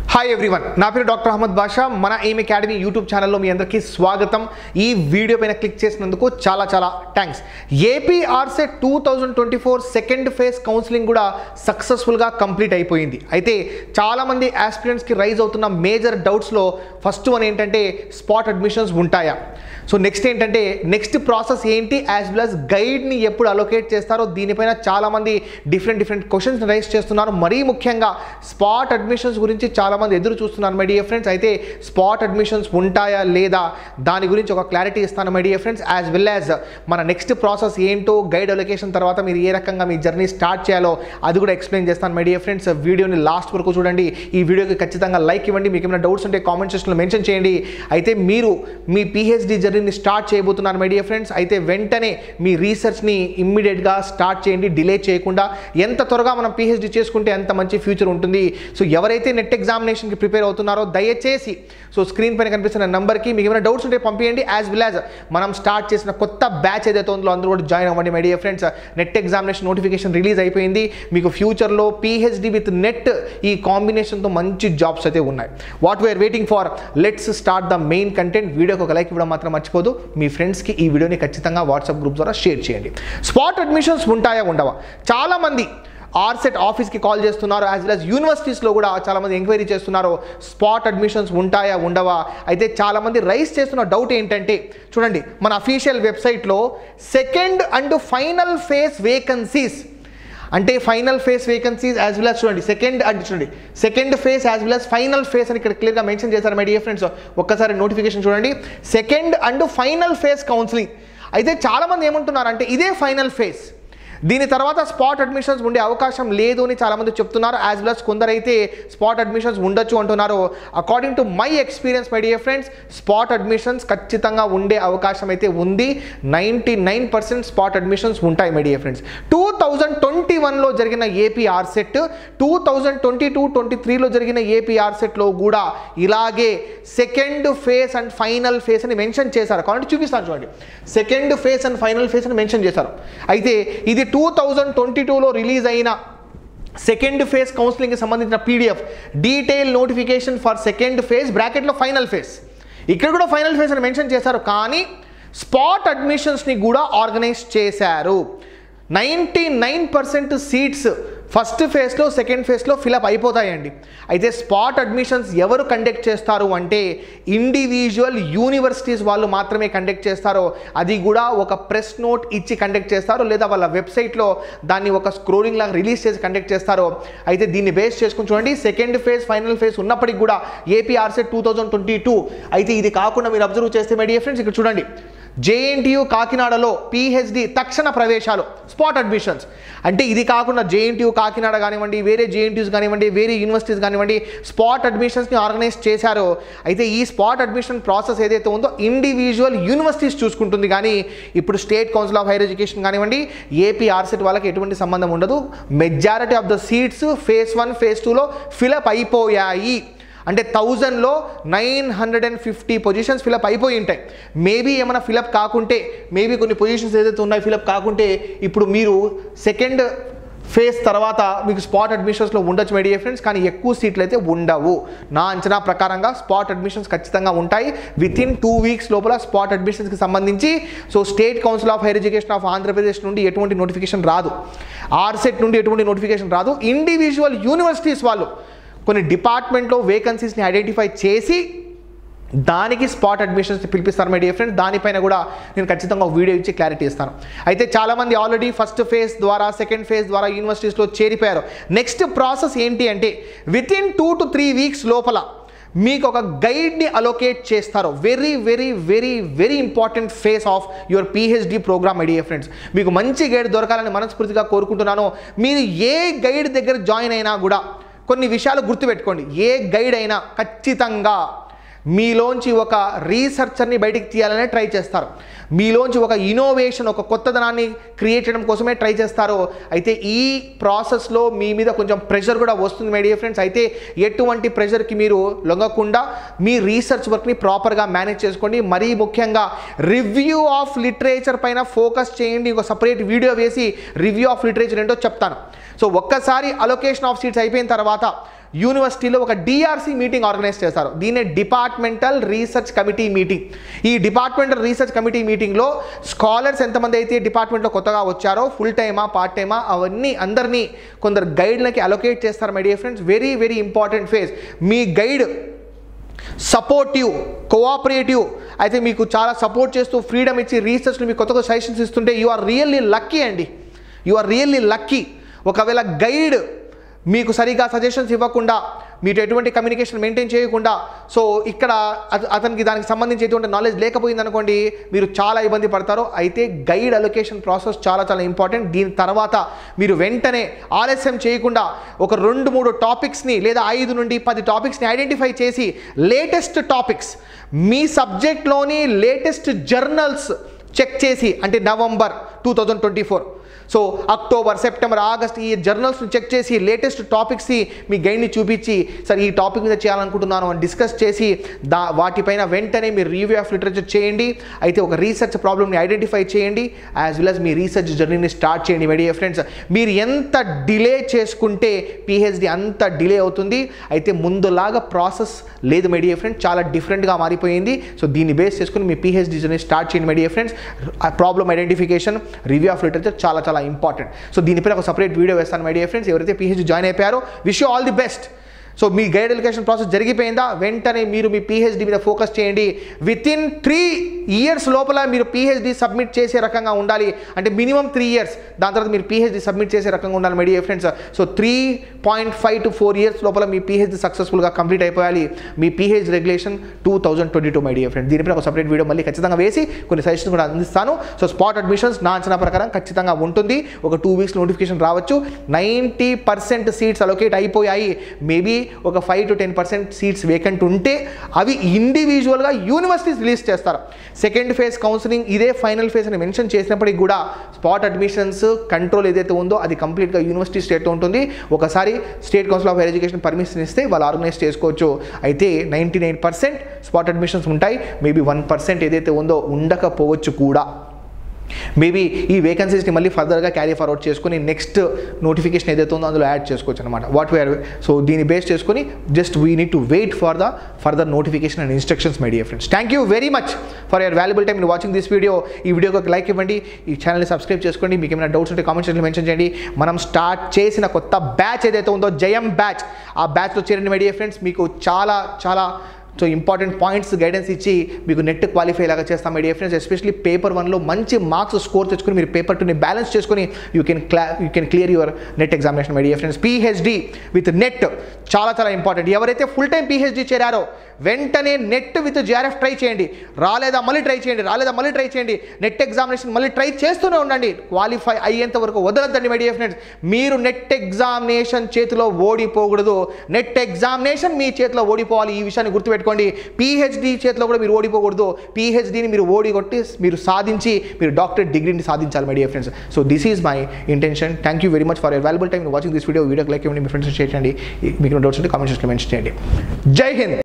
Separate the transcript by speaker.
Speaker 1: hi everyone నా పేరు doctor Ahmed బాషా మన ఎయిమ్ అకాడమీ యూట్యూబ్ ఛానల్లో మీ అందరికీ స్వాగతం ఈ వీడియో పైన క్లిక్ చేసినందుకు చాలా చాలా thanks AP RCET two thousand twenty four second phase counselling కూడా సక్సెస్ఫుల్గా కంప్లీట్ అయిపోయింది అయితే చాలామంది ఆస్పిరెంట్స్కి రైజ్ అవుతున్న మేజర్ డౌట్స్లో ఫస్ట్ వన్ ఏంటంటే స్పాట్ అడ్మిషన్స్ ఉంటాయా సో నెక్స్ట్ ఏంటంటే నెక్స్ట్ ప్రాసెస్ ఏంటి యాజ్ వెల్ as గైడ్ని ఎప్పుడు అలొకేట్ చేస్తారో దీనిపైన చాలామంది డిఫరెంట్ డిఫరెంట్ క్వశ్చన్స్ రైజ్ చేస్తున్నారు మరీ ముఖ్యంగా స్పాట్ అడ్మిషన్స్ గురించి చాలామంది ఎదురు చూస్తున్నారు మై డియర్ ఫ్రెండ్స్ అయితే స్పాట్ అడ్మిషన్స్ ఉంటాయా లేదా దాని గురించి ఒక క్లారిటీ ఇస్తాను my dear friends as well as మన నెక్స్ట్ ప్రాసెస్ ఏంటో గైడ్ అలొకేషన్ తర్వాత మీరు ఏ రకంగా మీ జర్నీ స్టార్ట్ చేయాలో అది కూడా ఎక్స్ప్లెయిన్ చేస్తాను మై డియర్ ఫ్రెండ్స్ వీడియోని లాస్ట్ వరకు చూడండి ఈ వీడియోకి ఖచ్చితంగా లైక్ ఇవ్వండి మీకు ఏమైనా డౌట్స్ ఉంటే కామెంట్ సెక్షన్లో మెన్షన్ చేయండి అయితే మీరు మీ పిహెచ్డి జర్నీని స్టార్ట్ చేయబోతున్నారు మై డియర్ ఫ్రెండ్స్ అయితే వెంటనే మీ రీసెర్చ్ని ఇమ్మీడియట్గా స్టార్ట్ చేయండి డిలే చేయకుండా ఎంత త్వరగా మనం పిహెచ్డి చేసుకుంటే అంత మంచి ఫ్యూచర్ ఉంటుంది సో ఎవరైతే నెట్ ఎగ్జామినేషన్కి ప్రిపేర్ అవుతున్నారో దయచేసి సో స్క్రీన్ పైన కనిపిస్తున్న నెంబర్కి మీకు ఏమైనా డౌట్స్ ఉంటే పంపించండి యాజ్ వెల్ యాజ్ మనం స్టార్ట్ చేసిన కొత్త బ్యాచ్ ఏదైతే ఉందో అందరూ కూడా జాయిన్ అవ్వండి my dear friends NET examination notification release అయిపోయింది మీకు ఫ్యూచర్లో పిహెచ్డి విత్ నెట్ ఈ కాంబినేషన్తో మంచి జాబ్స్ అయితే ఉన్నాయి what we are waiting for let's start the main content వీడియోకి ఒక లైక్ ఇవ్వడం మాత్రం మర్చిపోదు మీ ఫ్రెండ్స్కి ఈ వీడియోని ఖచ్చితంగా వాట్సాప్ గ్రూప్ ద్వారా షేర్ చేయండి స్పాట్ అడ్మిషన్స్ ఉంటాయా ఉండవా చాలామంది ఆర్సెట్ ఆఫీస్కి కాల్ చేస్తున్నారు యాజ్ వెల్ యాజ్ యూనివర్సిటీస్లో కూడా చాలామంది ఎంక్వైరీ చేస్తున్నారు స్పాట్ అడ్మిషన్స్ ఉంటాయా ఉండవా అయితే చాలామంది రైస్ చేస్తున్న డౌట్ ఏంటంటే చూడండి మన అఫీషియల్ వెబ్సైట్లో second and final phase vacancies అంటే final phase vacancies as well as చూడండి సెకండ్ అంటే చూడండి second phase as well as final phase అని ఇక్కడ క్లియర్గా మెన్షన్ చేశారు మై డియర్ ఫ్రెండ్స్ ఒక్కసారి నోటిఫికేషన్ చూడండి second and final phase counselling అయితే చాలామంది ఏమంటున్నారు అంటే ఇదే ఫైనల్ ఫేస్ దీని తర్వాత స్పాట్ అడ్మిషన్స్ ఉండే అవకాశం లేదు అని చాలామంది చెప్తున్నారు యాజ్ వెల్ అస్ కొందరైతే స్పాట్ అడ్మిషన్స్ ఉండొచ్చు అంటున్నారు according to my experience my dear friends spot admissions ఖచ్చితంగా ఉండే అవకాశం అయితే ఉంది ninety nine percent spot admissions ఉంటాయి my dear friends two thousand twenty వన్లో జరిగిన AP RCET two thousand twenty two twenty త్రీలో జరిగిన ఏపీ ఆర్సెట్లో కూడా ఇలాగే second phase and final phase అని మెన్షన్ చేశారు కాబట్టి చూపిస్తాను చూడండి second phase and final phase అని మెన్షన్ చేశారు అయితే ఇది టూ థౌజండ్ ట్వంటీ టూలో రిలీజ్ అయిన సెకండ్ ఫేజ్ కౌన్సిలింగ్కి సంబంధించిన PDF detail notification for second phase బ్రాకెట్లో ఫైనల్ ఫేజ్ ఇక్కడ కూడా ఫైనల్ ఫేజ్ అని మెన్షన్ చేశారు కానీ స్పాట్ అడ్మిషన్స్ని కూడా ఆర్గనైజ్ చేశారు ninety nine percent seats first ఫేజ్లో సెకండ్ ఫేజ్లో ఫిలప్ అయిపోతాయండి అయితే స్పాట్ అడ్మిషన్స్ ఎవరు కండక్ట్ చేస్తారు అంటే ఇండివిజువల్ యూనివర్సిటీస్ వాళ్ళు మాత్రమే కండక్ట్ చేస్తారో అది కూడా ఒక ప్రెస్ నోట్ ఇచ్చి కండక్ట్ చేస్తారు లేదా వాళ్ళ వెబ్సైట్లో దాన్ని ఒక స్క్రోలింగ్ లాగా రిలీజ్ చేసి కండక్ట్ చేస్తారో అయితే దీన్ని బేస్ చేసుకుని చూడండి సెకండ్ ఫేజ్ ఫైనల్ ఫేజ్ ఉన్నప్పటికీ కూడా AP RCET two thousand twenty two అయితే ఇది కాకుండా మీరు అబ్జర్వ్ చేస్తే మై డియర్ ఫ్రెండ్స్ ఇక్కడ చూడండి జేఎన్టీయు కాకినాడలో పిహెచ్డి తక్షణ ప్రవేశాలు స్పాట్ అడ్మిషన్స్ అంటే ఇది కాకుండా జేఎన్టీయు కాకినాడ కానివ్వండి వేరే జేఎన్టీయూస్ కానివ్వండి వేరే యూనివర్సిటీస్ కానివ్వండి స్పాట్ అడ్మిషన్స్ని ఆర్గనైజ్ చేశారో అయితే ఈ స్పాట్ అడ్మిషన్ ప్రాసెస్ ఏదైతే ఉందో ఇండివిజువల్ యూనివర్సిటీస్ చూసుకుంటుంది కానీ ఇప్పుడు state council of higher education కానివ్వండి ఏపీ ఆర్సెట్ వాళ్ళకి ఎటువంటి సంబంధం ఉండదు majority of the seats phase one phase టూలో ఫిలప్ అయిపోయాయి అంటే థౌజండ్లో nine hundred and fifty positions fill up అయిపోయి ఉంటాయి మేబీ ఏమైనా ఫిలప్ కాకుంటే మేబీ కొన్ని పొజిషన్స్ ఏదైతే ఉన్నాయో ఫిలప్ కాకుంటే ఇప్పుడు మీరు సెకండ్ ఫేజ్ తర్వాత మీకు స్పాట్ అడ్మిషన్స్లో ఉండొచ్చు మై డియర్ ఫ్రెండ్స్ కానీ ఎక్కువ సీట్లు అయితే ఉండవు నా అంచనా ప్రకారంగా స్పాట్ అడ్మిషన్స్ ఖచ్చితంగా ఉంటాయి విత్ ఇన్ టూ వీక్స్ లోపల స్పాట్ అడ్మిషన్స్కి సంబంధించి so state council of higher education of Andhra Pradesh నుండి ఎటువంటి నోటిఫికేషన్ రాదు ఆర్సెట్ నుండి ఎటువంటి నోటిఫికేషన్ రాదు ఇండివిజువల్ యూనివర్సిటీస్ వాళ్ళు కొన్ని డిపార్ట్మెంట్లో వేకెన్సీస్ని ఐడెంటిఫై చేసి దానికి స్పాట్ అడ్మిషన్స్ పిలిపిస్తారు మై డియర్ ఫ్రెండ్స్ దానిపైన కూడా నేను ఖచ్చితంగా ఒక వీడియో ఇచ్చి క్లారిటీ ఇస్తాను అయితే చాలామంది ఆల్రెడీ ఫస్ట్ ఫేజ్ ద్వారా సెకండ్ ఫేజ్ ద్వారా యూనివర్సిటీస్లో చేరిపోయారు నెక్స్ట్ ప్రాసెస్ ఏంటి అంటే within two to three weeks లోపల మీకు ఒక గైడ్ని అలొకేట్ చేస్తారు very very very very important phase of your PhD programme idea friends మీకు మంచి గైడ్ దొరకాలని మనస్ఫూర్తిగా కోరుకుంటున్నాను మీరు ఏ గైడ్ దగ్గర జాయిన్ అయినా కూడా కొన్ని విషయాలు గుర్తుపెట్టుకోండి ఏ గైడ్ అయినా ఖచ్చితంగా మీలోంచి ఒక రీసెర్చర్ని బయటికి తీయాలనే ట్రై చేస్తారు మీలోంచి ఒక ఇన్నోవేషన్ ఒక కొత్తదనాన్ని క్రియేట్ చేయడం కోసమే ట్రై చేస్తారు అయితే ఈ ప్రాసెస్లో మీ మీద కొంచెం ప్రెషర్ కూడా వస్తుంది మై డియర్ ఫ్రెండ్స్ అయితే ఎటువంటి ప్రెషర్కి మీరు లొంగకుండా మీ రీసెర్చ్ వర్క్ని ప్రాపర్గా మేనేజ్ చేసుకోండి మరీ ముఖ్యంగా రివ్యూ ఆఫ్ లిటరేచర్ పైన ఫోకస్ చేయండి ఒక సపరేట్ వీడియో వేసి రివ్యూ ఆఫ్ లిటరేచర్ ఏంటో చెప్తాను సో ఒక్కసారి అలొకేషన్ ఆఫ్ సీట్స్ అయిపోయిన తర్వాత యూనివర్సిటీలో ఒక డిఆర్సి మీటింగ్ ఆర్గనైజ్ చేస్తారు దీన్ని డిపార్ట్మెంటల్ రీసెర్చ్ కమిటీ మీటింగ్ ఈ డిపార్ట్మెంటల్ రీసెర్చ్ కమిటీ మీటింగ్లో స్కాలర్స్ ఎంతమంది అయితే డిపార్ట్మెంట్లో కొత్తగా వచ్చారో ఫుల్ టైమా పార్ట్ టైమా అవన్నీ అందరినీ కొందరు గైడ్లకి అలొకేట్ చేస్తారు my dear friends very very important phase మీ గైడ్ సపోర్టివ్ కోఆపరేటివ్ అయితే మీకు చాలా సపోర్ట్ చేస్తూ ఫ్రీడమ్ ఇచ్చి రీసెర్చ్లు మీకు కొత్త కొత్త సజెషన్స్ ఇస్తుంటే యు ఆర్ రియల్లీ లక్కీ అండి యు ఆర్ రియల్లీ లక్కీ ఒకవేళ గైడ్ మీకు సరిగా సజెషన్స్ ఇవ్వకుండా మీరు ఎటువంటి కమ్యూనికేషన్ మెయింటైన్ చేయకుండా సో ఇక్కడ అత- అతనికి దానికి సంబంధించి ఎటువంటి నాలెడ్జ్ లేకపోయింది అనుకోండి మీరు చాలా ఇబ్బంది పడతారు అయితే గైడ్ అలొకేషన్ ప్రాసెస్ చాలా చాలా ఇంపార్టెంట్ దీని తర్వాత మీరు వెంటనే ఆలస్యం చేయకుండా ఒక రెండు మూడు టాపిక్స్ని లేదా ఐదు నుండి పది టాపిక్స్ని ఐడెంటిఫై చేసి లేటెస్ట్ టాపిక్స్ మీ సబ్జెక్ట్లోని లేటెస్ట్ జర్నల్స్ చెక్ చేసి అంటే November two thousand twenty four so October September August ఈ జర్నల్స్ని చెక్ చేసి లేటెస్ట్ టాపిక్స్ని మీ గైడ్ని చూపించి సార్ ఈ టాపిక్ మీద చేయాలనుకుంటున్నాను అని డిస్కస్ చేసి దా వాటిపైన వెంటనే మీరు రివ్యూ ఆఫ్ లిటరేచర్ చేయండి అయితే ఒక రీసెర్చ్ ప్రాబ్లమ్ని ఐడెంటిఫై చేయండి యాజ్ వెల్ as మీ రీసెర్చ్ జర్నీని స్టార్ట్ చేయండి మై డియర్ ఫ్రెండ్స్ మీరు ఎంత డిలే చేసుకుంటే పిహెచ్డి అంత డిలే అవుతుంది అయితే ముందులాగా ప్రాసెస్ లేదు మై డియర్ ఫ్రెండ్స్ చాలా డిఫరెంట్గా మారిపోయింది సో దీన్ని బేస్ చేసుకుని మీ పిహెచ్డి జర్నీ స్టార్ట్ చేయండి my dear friends problem identification review of literature చాలా చాలా ఇంపార్టెంట్ సో దీనిపైన ఒక సపరేట్ వీడియో వేస్తాను మై డియర్ ఫ్రెండ్స్ ఎవరైతే పిహెచ్డి జాయిన్ అయిపోయారో wish you all the best so మీ గైడ్ ఎడ్యుకేషన్ ప్రాసెస్ జరిగిపోయిందా వెంటనే మీరు మీ పిహెచ్డి మీద ఫోకస్ చేయండి విత్ ఇన్ త్రీ ఇయర్స్ లోపల మీరు పిహెచ్డి సబ్మిట్ చేసే రకంగా ఉండాలి అంటే మినిమం త్రీ ఇయర్స్ దాని తర్వాత మీరు పిహెచ్డి సబ్మిట్ చేసే రకంగా ఉండాలి my dear friends so three point five to four years లోపల మీ పిహెచ్డి సక్సెస్ఫుల్గా కంప్లీట్ అయిపోయాలి మీ PhD regulation two thousand twenty two my dear friends దీనిపైన ఒక సపరేట్ వీడియో మళ్ళీ ఖచ్చితంగా వేసి కొన్ని సజెషన్స్ కూడా అందిస్తాను సో స్పాట్ అడ్మిషన్స్ నా అంచనా ప్రకారం ఖచ్చితంగా ఉంటుంది ఒక టూ వీక్స్ నోటిఫికేషన్ రావచ్చు నైంటీ పర్సెంట్ సీట్స్ అలొకేట్ అయిపోయాయి మేబీ ఒక five to ten percent seats vacant ఉంటే అవి ఇండివిజువల్గా యూనివర్సిటీస్ రిలీజ్ చేస్తారు సెకండ్ ఫేజ్ కౌన్సిలింగ్ ఇదే ఫైనల్ ఫేజ్ అని మెన్షన్ చేసినప్పటికీ కూడా స్పాట్ అడ్మిషన్స్ కంట్రోల్ ఏదైతే ఉందో అది కంప్లీట్గా యూనివర్సిటీ స్టేట్లో ఉంటుంది ఒకసారి state council of higher education permission ఇస్తే వాళ్ళు ఆర్గనైజ్ చేసుకోవచ్చు అయితే ninety nine percent spot admissions ఉంటాయి మేబీ వన్ పర్సెంట్ ఏదైతే ఉందో ఉండకపోవచ్చు కూడా మేబీ ఈ వేకెన్సీస్ని మళ్ళీ ఫర్దర్గా క్యారీ ఫార్వర్డ్ చేసుకుని నెక్స్ట్ నోటిఫికేషన్ ఏదైతే ఉందో అందులో యాడ్ చేసుకోవచ్చు అనమాట వాట్ వేర్ సో దీన్ని బేస్ చేసుకుని just we need to wait for the further notification and instructions my dear friends thank you very much for your valuable time watching this video ఈ వీడియోకి ఒక లైక్ ఇవ్వండి ఈ ఛానల్ని సబ్స్క్రైబ్ చేసుకోండి మీకు ఏమైనా డౌట్స్ ఉంటే కామెంట్ సెక్షన్లో మెన్షన్ చేయండి మనం స్టార్ట్ చేసిన కొత్త బ్యాచ్ ఏదైతే ఉందో జయం బ్యాచ్ ఆ బ్యాచ్లో చేరండి మై డియర్ ఫ్రెండ్స్ మీకు చాలా చాలా సో ఇంపార్టెంట్ పాయింట్స్ గైడెన్స్ ఇచ్చి మీకు నెట్ క్వాలిఫై లాగా చేస్తాం my dear friends especially paper వన్లో మంచి మార్క్స్ స్కోర్ తెచ్చుకొని మీరు పేపర్ టూని బ్యాలెన్స్ చేసుకొని యూ కెన్ క్లా you can clear your NET examination my dear friends PhD with NET చాలా చాలా ఇంపార్టెంట్ ఎవరైతే ఫుల్ టైం పిహెచ్డి చేరారో వెంటనే నెట్ విత్ జిఆర్ఎఫ్ ట్రై చేయండి రాలేదా మళ్ళీ ట్రై చేయండి రాలేదా మళ్ళీ ట్రై చేయండి నెట్ ఎగ్జామినేషన్ మళ్ళీ ట్రై చేస్తూనే ఉండండి క్వాలిఫై అయ్యేంత వరకు వదలద్దండి మై డియర్ ఫ్రెండ్స్ మీరు నెట్ ఎగ్జామినేషన్ చేతిలో ఓడిపోకూడదు నెట్ ఎగ్జామినేషన్ మీ చేతిలో ఓడిపోవాలి ఈ విషయాన్ని గుర్తుపెట్టుకోండి పిహెచ్డి చేతిలో కూడా మీరు ఓడిపోకూడదు పిహెచ్డిని మీరు ఓడిగొట్టి మీరు సాధించి మీరు డాక్టరేట్ డిగ్రీని సాధించాలి my dear friends so this is my intention thank you very much for your valuable time watching this video వీడియోకి లైక్ ఇవ్వండి మీ ఫ్రెండ్స్ షేర్ చేయండి మీకు డౌట్స్ ఉంటే కామెంట్ సెక్షన్లో మెన్షన్ చేయండి జై హింద్